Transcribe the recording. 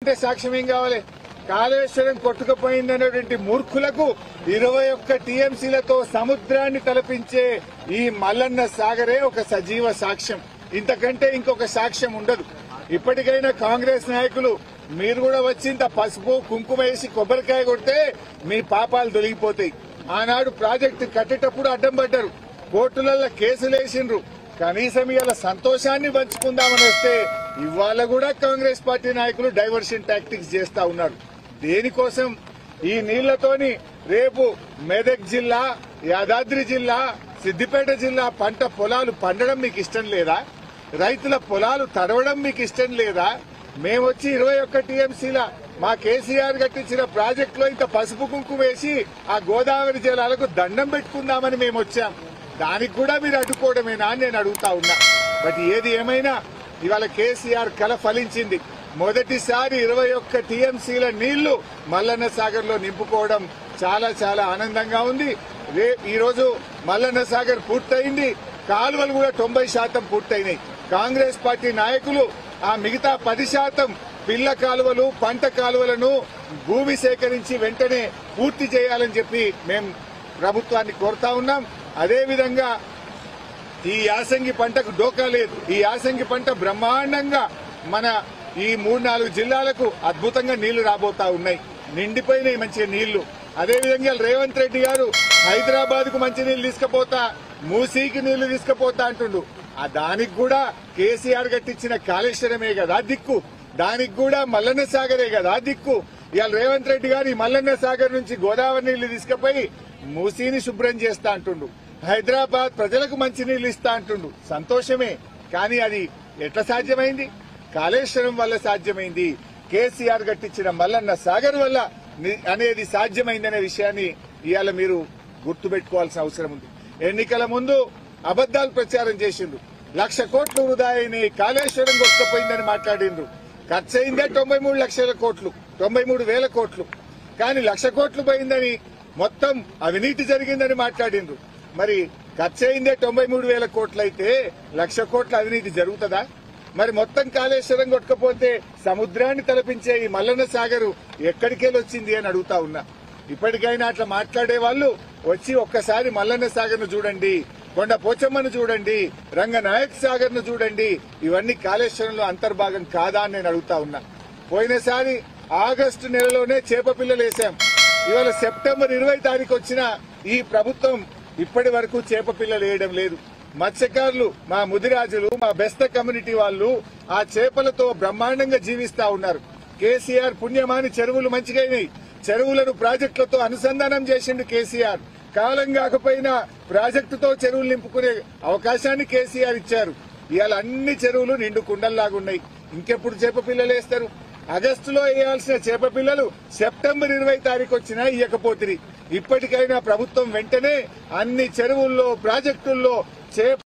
అంటే సాక్ష్యం ఏం కావాలి కాళేశ్వరం కొట్టుకుపోయిందనేటువంటి మూర్ఖులకు ఇరవై ఒక్క టీఎంసీలతో సముద్రాన్ని తలపించే ఈ మల్లన్న సాగరే ఒక సజీవ సాక్ష్యం ఇంతకంటే ఇంకొక సాక్ష్యం ఉండదు ఇప్పటికైనా కాంగ్రెస్ నాయకులు మీరు కూడా వచ్చి ఇంత పసుపు కుంకుమ వేసి కొబ్బరికాయ కొడితే మీ పాపాలు తొలగిపోతాయి ఆనాడు ప్రాజెక్టు కట్టేటప్పుడు అడ్డం పడ్డారు కోర్టులలో కేసులు వేసిండ్రు కనీసం ఇవాళ సంతోషాన్ని పంచుకుందామని వస్తే ఇవాళ కూడా కాంగ్రెస్ పార్టీ నాయకులు డైవర్షన్ టాక్టిక్స్ చేస్తా ఉన్నారు దేనికోసం ఈ నీళ్లతోని రేపు మెదక్ జిల్లా యాదాద్రి జిల్లా సిద్దిపేట జిల్లా పంట పొలాలు పండడం మీకు ఇష్టం లేదా రైతుల పొలాలు తడవడం మీకు ఇష్టం లేదా మేమొచ్చి ఇరవై ఒక్క టీఎంసీల మా కేసీఆర్ కట్టించిన ప్రాజెక్టులో ఇంత పసుపు కుంకుమ వేసి ఆ గోదావరి జలాలకు దండం పెట్టుకుందామని మేము వచ్చాం దానికి కూడా మీరు అడ్డుకోవడమేనా అని నేను అడుగుతా ఉన్నా బట్ ఏది ఏమైనా ఇవాళ కేసీఆర్ కల ఫలించింది మొదటిసారి ఇరవై ఒక్క టీఎంసీల నీళ్లు మల్లన్న సాగర్ లో నింపుకోవడం చాలా చాలా ఆనందంగా ఉంది రే ఈ రోజు మల్లన్న సాగర్ పూర్తయింది కాలువలు కూడా తొంభై శాతం పూర్తయినాయి కాంగ్రెస్ పార్టీ నాయకులు ఆ మిగతా పది శాతం పిల్ల కాలువలు పంట కాలువలను భూమి సేకరించి వెంటనే పూర్తి చేయాలని చెప్పి మేము ప్రభుత్వాన్ని కోరుతా ఉన్నాం అదేవిధంగా ఈ యాసంగి పంటకు డోకా లేదు ఈ యాసంగి పంట బ్రహ్మాండంగా మన ఈ మూడు నాలుగు జిల్లాలకు అద్భుతంగా నీళ్లు రాబోతా ఉన్నాయి నిండిపోయినాయి మంచిగా నీళ్లు అదేవిధంగా రేవంత్ రెడ్డి గారు హైదరాబాద్ కు మంచి నీళ్లు తీసుకుపోతా మూసీకి నీళ్లు తీసుకుపోతా అంటుండు ఆ దానికి కూడా కేసీఆర్ కట్టించిన కాళేశ్వరమే కదా దిక్కు దానికి కూడా మల్లన్న సాగరే కదా దిక్కు ఇవాళ రేవంత్ రెడ్డి గారు ఈ మల్లన్న సాగర్ నుంచి గోదావరి నీళ్లు తీసుకుపోయి మూసీని శుభ్రం చేస్తా అంటుండు హైదరాబాద్ ప్రజలకు మంచి నీళ్లు ఇస్తా అంటుండు సంతోషమే కానీ అది ఎట్లా సాధ్యమైంది కాళేశ్వరం వల్ల సాధ్యమైంది కేసీఆర్ కట్టించిన మల్లన్న సాగర్ వల్ల ని- అనేది సాధ్యమైందనే విషయాన్ని ఇవాళ మీరు గుర్తుపెట్టుకోవాల్సిన అవసరం ఉంది ఎన్నికల ముందు అబద్దాలు ప్రచారం చేసిండ్రు లక్ష కోట్లు వృధా అయినాయి కాళేశ్వరం కొట్టుకుపోయిందని మాట్లాడిండ్రు ఖర్చు అయిందే తొంభై మూడు లక్షల కోట్లు తొంభై మూడు వేల కోట్లు కానీ లక్ష కోట్లు పోయిందని మొత్తం అవినీతి జరిగిందని మాట్లాడిండ్రు మరి ఖర్చు అయిందే తొంభై మూడు వేల కోట్లు అయితే లక్ష కోట్ల అవినీతి జరుగుతుందా మరి మొత్తం కాళేశ్వరం కొట్టుకపోతే సముద్రాన్ని తలపించే ఈ మల్లన్న సాగరు ఎక్కడికెళ్ళి వచ్చింది అని అడుగుతా ఉన్నా ఇప్పటికైనా అట్లా మాట్లాడే వాళ్ళు వచ్చి ఒక్కసారి మల్లన్న సాగర్ ను చూడండి కొండ పోచమ్మను చూడండి రంగనాయక్ సాగర్ ను చూడండి ఇవన్నీ కాళేశ్వరంలో అంతర్భాగం కాదా అని నేను అడుగుతా ఉన్నా పోయినసారి ఆగస్టు నెలలోనే చేప పిల్లలు వేశాం ఇవాళ సెప్టెంబర్ ఇరవై తారీఖు వచ్చిన ఈ ప్రభుత్వం ఇప్పటి వరకు చేప పిల్లలు వేయడం లేదు మత్స్యకారులు మా ముదిరాజులు మా బెస్త కమ్యూనిటీ వాళ్ళు ఆ చేపలతో బ్రహ్మాండంగా జీవిస్తా ఉన్నారు కేసీఆర్ పుణ్యమాని చెరువులు మంచిగైనాయి చెరువులను ప్రాజెక్టులతో అనుసంధానం చేసిండు కేసీఆర్ కాలం కాకపోయినా ప్రాజెక్టుతో చెరువులు నింపుకునే అవకాశాన్ని కేసీఆర్ ఇచ్చారు ఇవాళ అన్ని చెరువులు నిండు కుండల్లాగున్నాయి ఇంకెప్పుడు చేప పిల్లలు వేస్తారు ఆగస్టులో వేయాల్సిన చేప పిల్లలు సెప్టెంబర్ ఇరవై తారీఖు వచ్చినా ఇయ్యకపోతుంది ఇప్పటికైనా ప్రభుత్వం వెంటనే అన్ని చెరువుల్లో ప్రాజెక్టుల్లో చేప